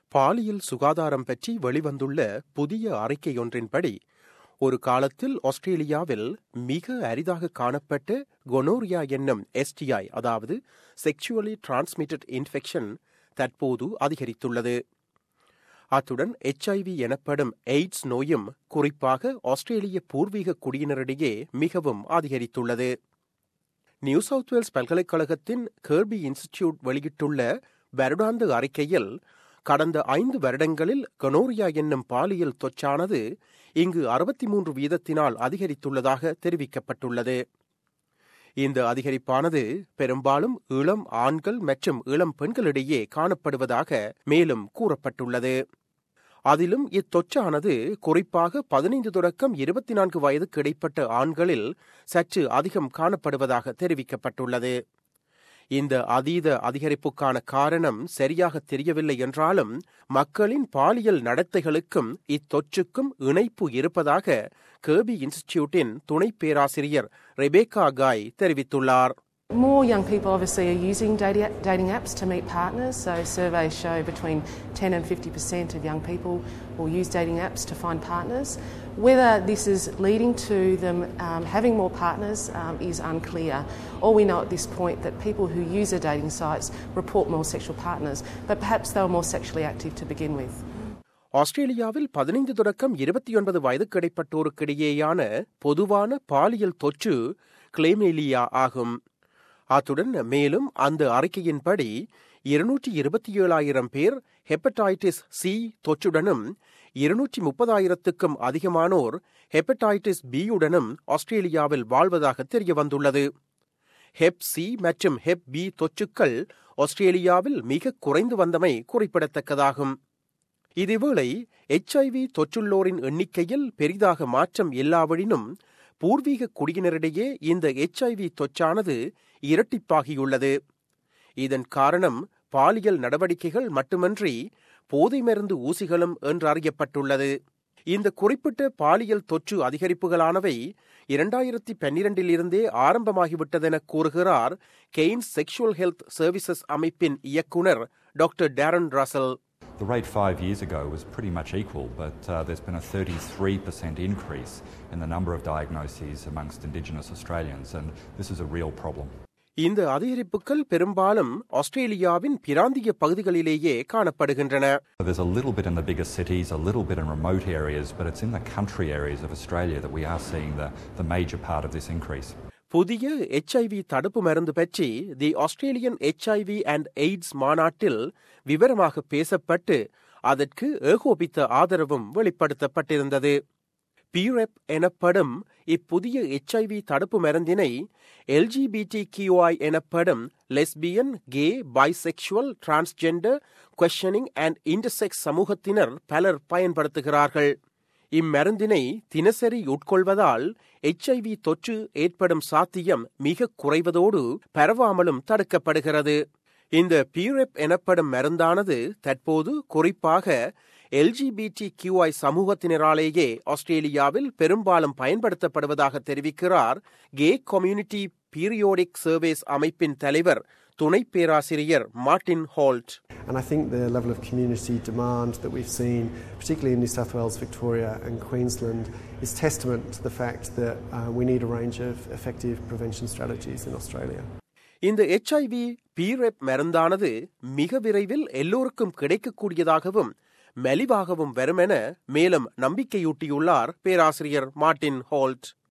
பாலியல் சுகாதாரம் பற்றி வெளிவந்துள்ள புதிய அறிக்கையொன்றின்படி ஒரு காலத்தில் ஆஸ்திரேலியாவில் மிக அரிதாக காணப்பட்ட கொனோரியா என்னும் எஸ்டிஐ அதாவது செக்ஷுவலி டிரான்ஸ்மிட்டட் இன்ஃபெக்ஷன் தற்போது அதிகரித்துள்ளது அத்துடன் எச்ஐவி எனப்படும் எய்ட்ஸ் நோயும் குறிப்பாக ஆஸ்திரேலிய பூர்வீக குடியினரிடையே மிகவும் அதிகரித்துள்ளது நியூ சவுத் வேல்ஸ் பல்கலைக்கழகத்தின் கேர்பி இன்ஸ்டிடியூட் வெளியிட்டுள்ள வருடாந்த அறிக்கையில் கடந்த ஐந்து வருடங்களில் கனோரியா என்னும் பாலியல் தொற்றானது இங்கு அறுபத்தி மூன்று வீதத்தினால் அதிகரித்துள்ளதாக தெரிவிக்கப்பட்டுள்ளது இந்த அதிகரிப்பானது பெரும்பாலும் இளம் ஆண்கள் மற்றும் இளம் பெண்களிடையே காணப்படுவதாக மேலும் கூறப்பட்டுள்ளது அதிலும் இத்தொற்றானது குறிப்பாக பதினைந்து தொடக்கம் இருபத்தி நான்கு வயதுக்கு இடைப்பட்ட ஆண்களில் சற்று அதிகம் காணப்படுவதாக தெரிவிக்கப்பட்டுள்ளது இந்த அதீத அதிகரிப்புக்கான காரணம் சரியாக தெரியவில்லை என்றாலும் மக்களின் பாலியல் நடத்தைகளுக்கும் இத்தொற்றுக்கும் இணைப்பு இருப்பதாக கேபி இன்ஸ்டிடியூட்டின் துணை பேராசிரியர் ரெபேக்கா காய் தெரிவித்துள்ளார் More young people obviously are using dating, dating apps to meet partners. So surveys show between 10 and 50% of young people will use dating apps to find partners. Whether this is leading to them um, having more partners um, is unclear. All we know at this point that people who use the dating sites report more sexual partners, but perhaps they were more sexually active to begin with. ஆஸ்திரேலியாவில் பதினைந்து தொடக்கம் இருபத்தி ஒன்பது வயதுக்கு இடைப்பட்டோருக்கிடையேயான பொதுவான பாலியல் தொற்று கிளேமேலியா ஆகும் அத்துடன் மேலும் அந்த அறிக்கையின்படி இருநூற்றி இருபத்தி ஏழாயிரம் பேர் ஹெப்படைட்டிஸ் சி தொற்றுடனும் இருநூற்றி முப்பதாயிரத்துக்கும் அதிகமானோர் ஹெப்படைட்டிஸ் பியுடனும் ஆஸ்திரேலியாவில் வாழ்வதாக தெரிய வந்துள்ளது ஹெப் சி மற்றும் ஹெப் பி தொற்றுக்கள் ஆஸ்திரேலியாவில் மிக குறைந்து வந்தமை குறிப்பிடத்தக்கதாகும் இதேவேளை எச்ஐவி தொற்றுள்ளோரின் எண்ணிக்கையில் பெரிதாக மாற்றம் இல்லாவிடினும் பூர்வீக குடியினரிடையே இந்த எச்ஐவி தொற்றானது இரட்டிப்பாகியுள்ளது இதன் காரணம் பாலியல் நடவடிக்கைகள் மட்டுமன்றி போதை மருந்து ஊசிகளும் என்றறியப்பட்டுள்ளது இந்த குறிப்பிட்ட பாலியல் தொற்று அதிகரிப்புகளானவை இரண்டாயிரத்தி பன்னிரண்டில் இருந்தே ஆரம்பமாகிவிட்டதென கூறுகிறார் கெய்ன்ஸ் செக்ஷுவல் ஹெல்த் சர்வீசஸ் அமைப்பின் இயக்குனர் doctor Darren Russell The rate five years ago was pretty much equal, but uh, there's been a 33% increase in the number of diagnoses amongst Indigenous Australians, and this is a real problem. இந்த அதிகரிப்புகள் பெரும்பாலும் ஆஸ்திரேலியாவின் பிராந்திய பகுதிகளிலேயே காணப்படுகின்றன There's a little bit in the bigger cities, a little bit in remote areas, but it's in the country areas of Australia that we are seeing the, the major part of this increase. புதிய HIV தடுப்பு மருந்து பற்றி the Australian HIV and AIDS மாநாட்டில் விவரமாக பேசப்பட்டு அதற்கு ஏகோபித்த ஆதரவும் வெளிப்படுத்தப்பட்டிருந்தது பிரெப் எனப்படும் இப்புதிய எச்ஐவி தடுப்பு மருந்தினை எல்ஜிபிடி கியூஐ எனப்படும் lesbian gay bisexual transgender questioning and intersex சமூகத்தினர் பலர் பயன்படுத்துகிறார்கள் இம்மருந்தினை தினசரி உட்கொள்வதால் எச்ஐவி தொற்று ஏற்படும் சாத்தியம் மிக குறைவதோடு பரவாமலும் தடுக்கப்படுகிறது இந்த பிரெப் எனப்படும் மருந்தானது தற்போது குறிப்பாக எல்ஜிபிடி கியூஐ சமூகத்தினராலேயே ஆஸ்திரேலியாவில் பெரும்பாலும் பயன்படுத்தப்படுவதாக தெரிவிக்கிறார் கே கம்யூனிட்டி பீரியோடிக் சர்வேஸ் அமைப்பின் தலைவர் துணை பேராசிரியர் Martin Holt And I think the level of community demand that we've seen, particularly in New South Wales, Victoria, and Queensland, is testament to the fact that uh, we need a range of effective prevention strategies in Australia. இந்த HIV PrEP மருந்தானது மிக விரைவில் எல்லோருக்கும் கிடைக்கக்கூடியதாகவும் மலிவாகவும் வரும் என மேலும் நம்பிக்கையூட்டியுள்ளார் பேராசிரியர் Martin halt